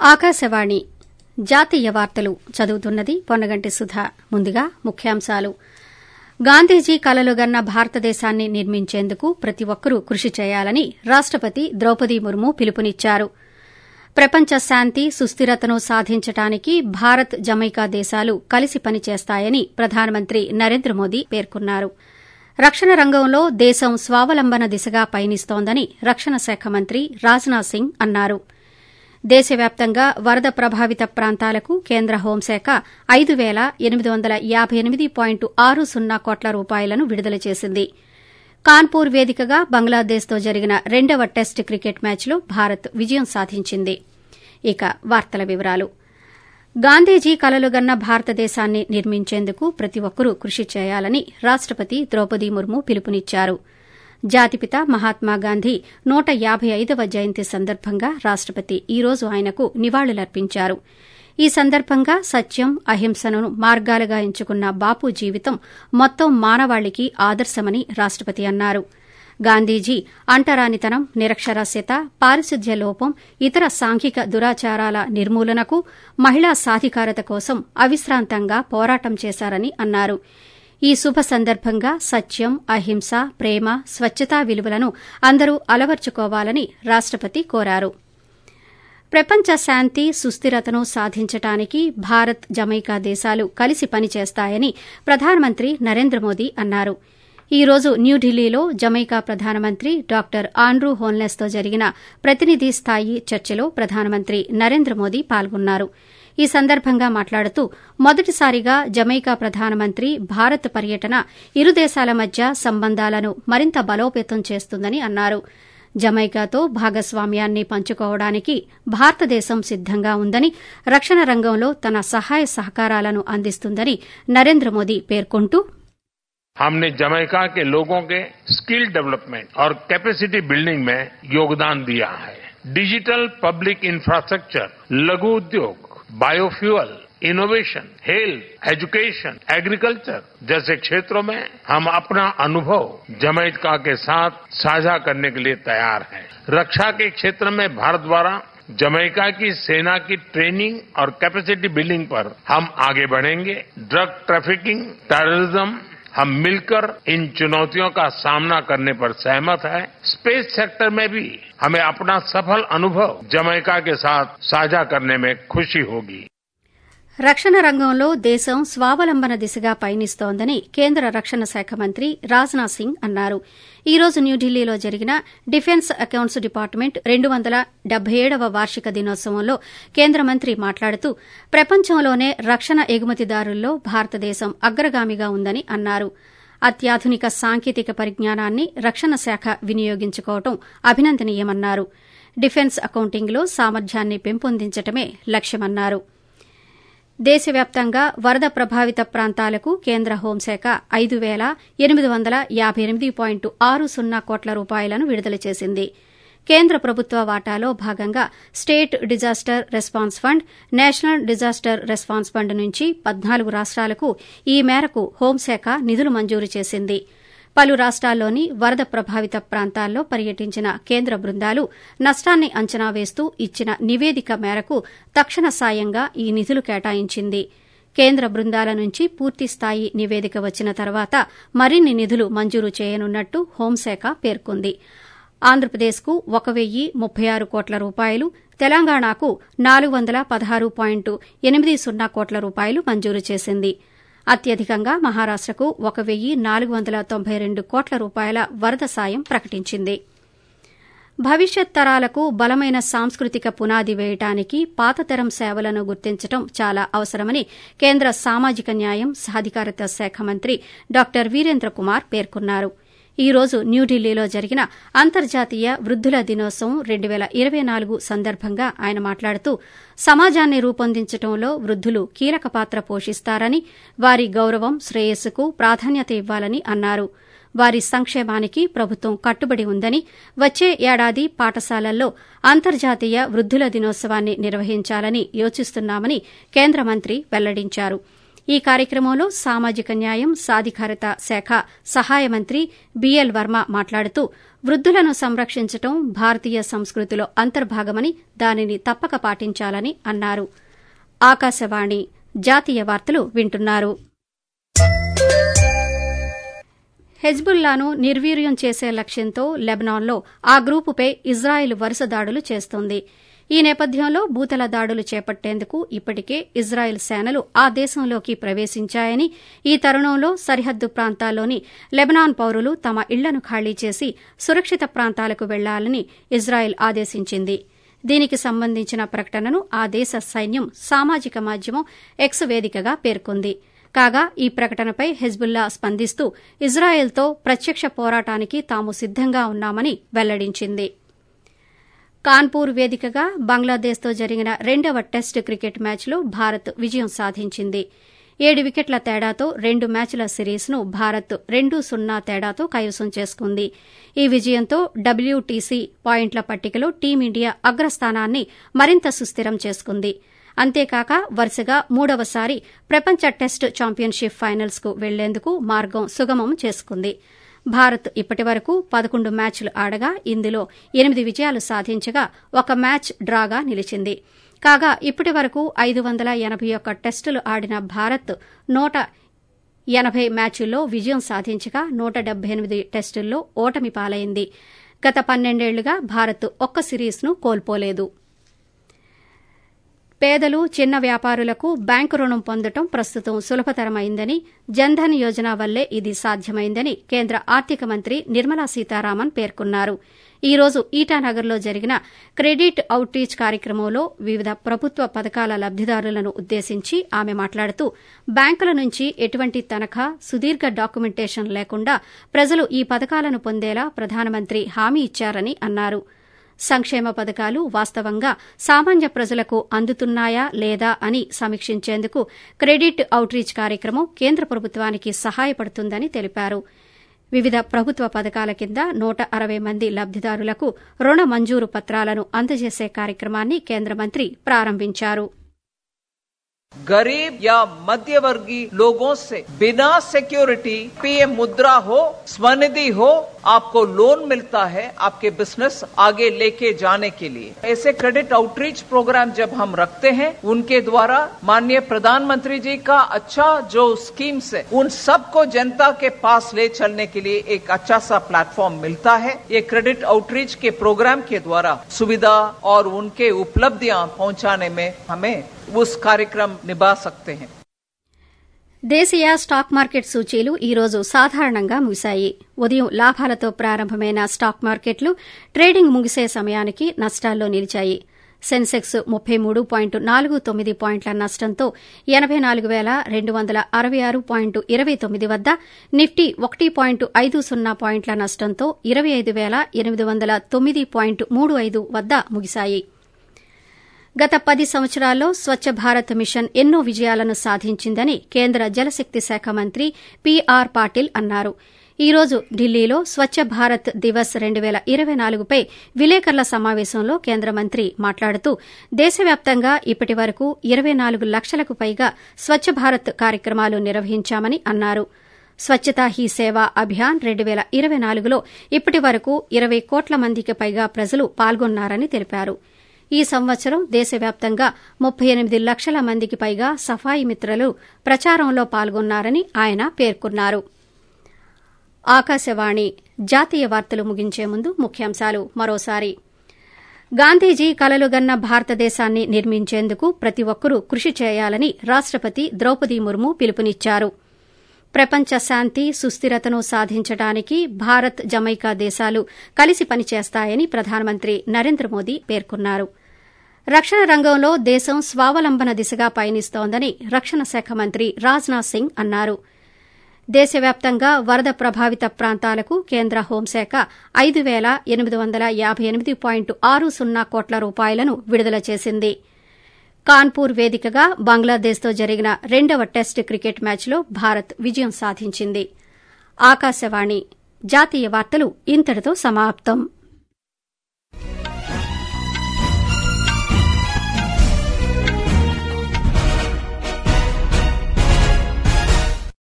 ఆకాశవాణి జాతీయ వార్తలు చదువుతున్నది పొన్నగంటి సుధా ముందుగా ముఖ్యాంశాలు గాంధీజీ కలలుగన్న భారతదేశాన్ని నిర్మించేందుకు ప్రతి ఒక్కరూ కృషి చేయాలని రాష్టపతి ద్రౌపది ముర్ము పిలుపునిచ్చారు ప్రపంచ శాంతి సుస్థిరతను సాధించడానికి భారత్ జమైకా దేశాలు కలిసి పనిచేస్తాయని ప్రధానమంత్రి నరేంద్ర మోదీ పేర్కొన్నారు రక్షణ రంగంలో దేశం స్వావలంబన దిశగా పయనిస్తోందని రక్షణ శాఖ మంత్రి రాజ్నాథ్ సింగ్ అన్నారు దేశవ్యాప్తంగా వరద ప్రభావిత ప్రాంతాలకు కేంద్ర హోంశాఖ ఐదు పేల ఎనిమిది వందల యాబై ఎనిమిది పాయింట్ ఆరు సున్నా కోట్ల రూపాయలను విడుదల చేసింది కాన్పూర్ వేదికగా బంగ్లాదేశ్తో జరిగిన రెండవ టెస్ట్ క్రికెట్ మ్యాచ్లో భారత్ విజయం సాధించింది ఇక వార్తల వివరాలు గాంధీజీ కలలుగన్న భారతదేశాన్ని నిర్మించేందుకు ప్రతి ఒక్కరూ కృషి చేయాలని రాష్టపతి ద్రౌపది ముర్ము పిలుపునిచ్చారు జాతిపిత మహాత్మాగాంధీ నూట యాబై ఐదవ జయంతి సందర్భంగా రాష్టపతి ఈ రోజు ఆయనకు నివాళులర్పించారు ఈ సందర్భంగా సత్యం అహింసను మార్గాలుగా ఎంచుకున్న బాపు జీవితం మొత్తం మానవాళికి ఆదర్శమని రాష్టపతి అన్నారు గాంధీజీ అంటరానితనం నిరక్షరాస్యత పారిశుద్ధ్య లోపం ఇతర సాంఘిక దురాచారాల నిర్మూలనకు మహిళా సాధికారత కోసం అవిశ్రాంతంగా పోరాటం చేశారని అన్నారు ఈ శుభ సందర్భంగా సత్యం అహింస ప్రేమ స్వచ్చతా విలువలను అందరూ అలవర్చుకోవాలని రాష్టపతి కోరారు ప్రపంచ శాంతి సుస్థిరతను సాధించడానికి భారత్ జమైకా దేశాలు కలిసి పనిచేస్తాయని ప్రధానమంత్రి నరేంద్ర మోదీ అన్నారు ఈ రోజు న్యూఢిల్లీలో జమైకా ప్రధానమంత్రి డాక్టర్ ఆండ్రూ హోల్నెస్తో జరిగిన ప్రతినిధి స్థాయి చర్చలో ప్రధానమంత్రి నరేంద్ర మోదీ పాల్గొన్నారు ఈ సందర్భంగా మాట్లాడుతూ మొదటిసారిగా జమైకా ప్రధానమంత్రి భారత్ పర్యటన ఇరు దేశాల మధ్య సంబంధాలను మరింత బలోపేతం చేస్తుందని అన్నారు జమైకాతో భాగస్వామ్యాన్ని పంచుకోవడానికి భారతదేశం సిద్దంగా ఉందని రక్షణ రంగంలో తన సహాయ సహకారాలను అందిస్తుందని నరేంద్ర మోదీ పేర్కొంటూ हमने जमैका के लोगों के स्किल डेवलपमेंट और कैपेसिटी बिल्डिंग में योगदान दिया है डिजिटल पब्लिक इंफ्रास्ट्रक्चर लघु उद्योग biofuel innovation health education agriculture जैसे क्षेत्रों में हम अपना अनुभव जमैका के साथ साझा करने के लिए तैयार हैं रक्षा के क्षेत्र में भारत द्वारा जमैका की सेना की ट्रेनिंग और कैपेसिटी बिल्डिंग पर हम आगे बढ़ेंगे ड्रग ट्रैफिकिंग टेररिज्म हम मिलकर इन चुनौतियों का सामना करने पर सहमत हैं स्पेस सेक्टर में भी हमें अपना सफल अनुभव जमैका के साथ साझा करने में खुशी होगी రక్షణ రంగంలో దేశం స్వావలంబన దిశగా పయనిస్తోందని కేంద్ర రక్షణ శాఖ మంత్రి రాజ్నాథ్ సింగ్ అన్నారు ఈ రోజు న్యూఢిల్లీలో జరిగిన డిఫెన్స్ అకౌంట్స్ డిపార్ట్మెంట్ రెండు వందల డెబ్బై ఏడవ వార్షిక దినోత్సవంలో కేంద్ర మంత్రి మాట్లాడుతూ ప్రపంచంలోనే రక్షణ ఎగుమతిదారుల్లో భారతదేశం అగ్రగామిగా ఉందని అన్నారు అత్యాధునిక సాంకేతిక పరిజ్ఞానాన్ని రక్షణ శాఖ వినియోగించుకోవడం అభినందనీయమన్నారు డిఫెన్స్ అకౌంటింగ్లో సామర్థ్యాన్ని పెంపొందించడమే లక్ష్యమన్నారు దేశవ్యాప్తంగా వరద ప్రభావిత ప్రాంతాలకు కేంద్ర హోంశాఖ ఐదు పేల ఎనిమిది వందల యాబై ఎనిమిది పాయింట్ ఆరు సున్నా కోట్ల రూపాయలను విడుదల చేసింది కేంద్ర ప్రభుత్వ వాటాలో భాగంగా state disaster response fund national disaster response fund నుంచి పద్నాలుగు రాష్ట్రాలకు ఈ మేరకు హోంశాఖ నిధులు మంజూరు చేసింది పలు రాష్ట్రాల్లోని వరద ప్రభావిత ప్రాంతాల్లో పర్యటించిన కేంద్ర బృందాలు నష్టాన్ని అంచనా వేస్తూ ఇచ్చిన నివేదిక మేరకు తక్షణ సాయంగా ఈ నిధులు కేటాయించింది కేంద్ర బృందాల నుంచి పూర్తిస్థాయి నివేదిక వచ్చిన తర్వాత మరిన్ని నిధులు మంజూరు చేయనున్నట్టు హోంశాఖ పేర్కొంది ఆంధ్రప్రదేశ్కు ఒక వెయ్యి ముప్పై ఆరు కోట్ల రూపాయలు తెలంగాణకు నాలుగు వందల పదహారు పాయింట్ ఎనిమిది సున్నా కోట్ల రూపాయలు మంజూరు చేసింది అత్యధికంగా మహారాష్టకు ఒక వెయ్యి నాలుగు వందల తొంభై రెండు కోట్ల రూపాయల వరద సాయం ప్రకటించింది భవిష్యత్ తరాలకు బలమైన సాంస్కృతిక పునాది వేయటానికి పాతతరం సేవలను గుర్తించడం చాలా అవసరమని కేంద్ర సామాజిక న్యాయం సాధికారత శాఖ మంత్రి డాక్టర్ వీరేంద్ర కుమార్ పేర్కొన్నారు ఈ రోజు న్యూఢిల్లీలో జరిగిన అంతర్జాతీయ వృద్దుల దినోత్సవం రెండు పేల ఇరవై నాలుగు సందర్భంగా ఆయన మాట్లాడుతూ సమాజాన్ని రూపొందించడంలో వృద్దులు కీలక పాత్ర పోషిస్తారని వారి గౌరవం శ్రేయస్సుకు ప్రాధాన్యత ఇవ్వాలని అన్నారు వారి సంక్షేమానికి ప్రభుత్వం కట్టుబడి ఉందని వచ్చే ఏడాది పాఠశాలల్లో అంతర్జాతీయ వృద్దుల దినోత్సవాన్ని నిర్వహించాలని యోచిస్తున్నామని కేంద్ర మంత్రి వెల్లడించారు ఈ కార్యక్రమంలో సామాజిక న్యాయం సాధికారత శాఖ సహాయ మంత్రి బీఎల్ వర్మ మాట్లాడుతూ వృద్దులను సంరక్షించడం భారతీయ సంస్కృతిలో అంతర్భాగమని దానిని తప్పక పాటించాలని అన్నారు ఆకాశవాణి జాతీయ వార్తలు వింటున్నారు హెజ్బుల్లాను నిర్వీర్యం చేసే లక్ష్యంతో లెబనాన్లో ఆ గ్రూపుపై ఇజ్రాయెల్ వరుస దాడులు చేస్తోంది ఈ నేపథ్యంలో భూతల దాడులు చేపట్టేందుకు ఇప్పటికే ఇజ్రాయెల్ సేనలు ఆ దేశంలోకి ప్రవేశించాయని ఈ తరుణంలో సరిహద్దు ప్రాంతాల్లోని లెబనాన్ పౌరులు తమ ఇళ్లను ఖాళీ చేసి సురక్షిత ప్రాంతాలకు వెళ్లాలని ఇజ్రాయెల్ ఆదేశించింది దీనికి సంబంధించిన ప్రకటనను ఆ దేశ సైన్యం సామాజిక మాధ్యమం ఎక్స్ వేదికగా పేర్కొంది కాగా ఈ ప్రకటనపై హెజ్బుల్లా స్పందిస్తూ ఇజ్రాయెల్తో ప్రత్యక్ష పోరాటానికి తాము సిద్దంగా ఉన్నామని వెల్లడించింది కాన్పూర్ వేదికగా బంగ్లాదేశ్తో జరిగిన రెండవ టెస్ట్ క్రికెట్ మ్యాచ్లో భారత్ విజయం సాధించింది ఏడు వికెట్ల తేడాతో రెండు మ్యాచ్ల సిరీస్ను భారత్ రెండు సున్నా తేడాతో కైవసం చేసుకుంది ఈ విజయంతో డబ్ల్యూటీసీ పాయింట్ల పట్టికలో టీమిండియా అగ్రస్థానాన్ని మరింత సుస్థిరం చేసుకుంది అంతేకాక వరుసగా మూడవసారి ప్రపంచ టెస్ట్ ఛాంపియన్షిప్ ఫైనల్స్ కు వెళ్లేందుకు మార్గం సుగమం చేసుకుంది భారత్ ఇప్పటి వరకు పదకొండు మ్యాచ్లు ఆడగా ఇందులో ఎనిమిది విజయాలు సాధించగా ఒక మ్యాచ్ డ్రాగా నిలిచింది కాగా ఇప్పటి వరకు ఐదు వందల ఎనబై ఒక్క టెస్టులు ఆడిన భారత్ నూట ఎనబై మ్యాచుల్లో విజయం సాధించగా నూట డెబ్బై ఎనిమిది టెస్టుల్లో ఓటమి పాలైంది గత పన్నెండేళ్లుగా భారత్ ఒక్క సిరీస్ను కోల్పోలేదు పేదలు చిన్న వ్యాపారులకు బ్యాంకు రుణం పొందడం ప్రస్తుతం సులభతరమైందని జన్ధన్ యోజన వల్లే ఇది సాధ్యమైందని కేంద్ర ఆర్థిక మంత్రి నిర్మలా సీతారామన్ పేర్కొన్నారు ఈ రోజు ఈటానగర్లో జరిగిన క్రెడిట్ అవుట్ రీచ్ కార్యక్రమంలో వివిధ ప్రభుత్వ పథకాల లబ్దిదారులను ఉద్దేశించి ఆమె మాట్లాడుతూ బ్యాంకుల నుంచి ఎటువంటి తనఖా సుదీర్ఘ డాక్యుమెంటేషన్ లేకుండా ప్రజలు ఈ పథకాలను పొందేలా ప్రధానమంత్రి హామీ ఇచ్చారని అన్నారు సంక్షేమ పథకాలు వాస్తవంగా సామాన్య ప్రజలకు అందుతున్నాయా లేదా అని సమీక్షించేందుకు క్రెడిట్ అవుట్రీచ్ కార్యక్రమం కేంద్ర ప్రభుత్వానికి సహాయపడుతుందని తెలిపారు వివిధ ప్రభుత్వ పథకాల కింద నూట అరవై మంది లబ్దిదారులకు రుణ మంజూరు పత్రాలను అందజేసే కార్యక్రమాన్ని కేంద్ర మంత్రి ప్రారంభించారు गरीब या मध्य वर्गीय लोगों से बिना सिक्योरिटी पीएम मुद्रा हो स्वनिधि हो आपको लोन मिलता है आपके बिजनेस आगे लेके जाने के लिए ऐसे क्रेडिट आउटरीच प्रोग्राम जब हम रखते हैं उनके द्वारा माननीय प्रधानमंत्री जी का अच्छा जो स्कीम्स है उन सबको जनता के पास ले चलने के लिए एक अच्छा सा प्लेटफॉर्म मिलता है ये क्रेडिट आउटरीच के प्रोग्राम के द्वारा सुविधा और उनके उपलब्धियां पहुंचाने में हमें उस कार्यक्रम निभा सकते हैं దేశీయ స్టాక్ మార్కెట్ సూచీలు ఈ రోజు సాధారణంగా ముగిశాయి ఉదయం లాభాలతో ప్రారంభమైన స్టాక్ మార్కెట్లు ట్రేడింగ్ ముగిసే సమయానికి నష్టాల్లో నిలిచాయి సెన్సెక్స్ ముప్పై మూడు పాయింట్ నాలుగు తొమ్మిది పాయింట్ల నష్టంతో ఎనబై నాలుగు వేల రెండు వందల అరవై ఆరు పాయింట్ ఇరవై తొమ్మిది వద్ద నిఫ్టీ ఒకటి పాయింట్ ఐదు సున్నా పాయింట్ల నష్టంతో ఇరవై ఐదు వేల ఎనిమిది వందల తొమ్మిది పాయింట్ మూడు ఐదు వద్ద ముగిశాయి గత పది సంవత్సరాల్లో స్వచ్ఛ భారత్ మిషన్ ఎన్నో విజయాలను సాధించిందని కేంద్ర జలశక్తి శాఖ మంత్రి పీఆర్ పాటిల్ అన్నారు ఈ రోజు ఢిల్లీలో స్వచ్ఛ భారత్ దివస్ రెండు పేల ఇరవై నాలుగుపై విలేకరుల సమావేశంలో కేంద్ర మంత్రి మాట్లాడుతూ దేశవ్యాప్తంగా ఇప్పటి వరకు ఇరవై నాలుగు లక్షలకు పైగా స్వచ్ఛ భారత్ కార్యక్రమాలు నిర్వహించామని అన్నారు స్వచ్ఛతా హీ సేవ అభియాన్ రెండు పేల ఇరవై నాలుగులో ఇప్పటి వరకు ఇరవై కోట్ల మందికి పైగా ప్రజలు పాల్గొన్నారని తెలిపారు ఈ సంవత్సరం దేశవ్యాప్తంగా ముప్పై ఎనిమిది లక్షల మందికి పైగా సఫాయి మిత్రలు ప్రచారంలో పాల్గొన్నారని ఆయన పేర్కొన్నారు ఆకాశవాణి జాతీయ వార్తలు ముగించే ముందు ముఖ్యాంశాలు మరోసారి గాంధీజీ కలలుగన్న భారతదేశాన్ని నిర్మించేందుకు ప్రతి ఒక్కరూ కృషి చేయాలని రాష్టపతి ద్రౌపది ముర్ము పిలుపునిచ్చారు ప్రపంచ శాంతి సుస్థిరతను సాధించడానికి భారత్ జమైకా దేశాలు కలిసి పనిచేస్తాయని ప్రధానమంత్రి నరేంద్ర మోదీ పేర్కొన్నారు రక్షణ రంగంలో దేశం స్వావలంబన దిశగా పయనిస్తోందని రక్షణ శాఖ మంత్రి రాజ్నాథ్ సింగ్ అన్నారు దేశవ్యాప్తంగా వరద ప్రభావిత ప్రాంతాలకు కేంద్ర హోంశాఖ ఐదు పేల ఎనిమిది వందల యాబై ఎనిమిది పాయింట్ ఆరు సున్నా కోట్ల రూపాయలను విడుదల చేసింది కాన్పూర్ వేదికగా బంగ్లాదేశ్తో జరిగిన రెండవ టెస్ట్ క్రికెట్ మ్యాచ్లో భారత్ విజయం సాధించింది ఆకాశవాణి జాతీయ వార్తలు ఇంతటితో సమాప్తం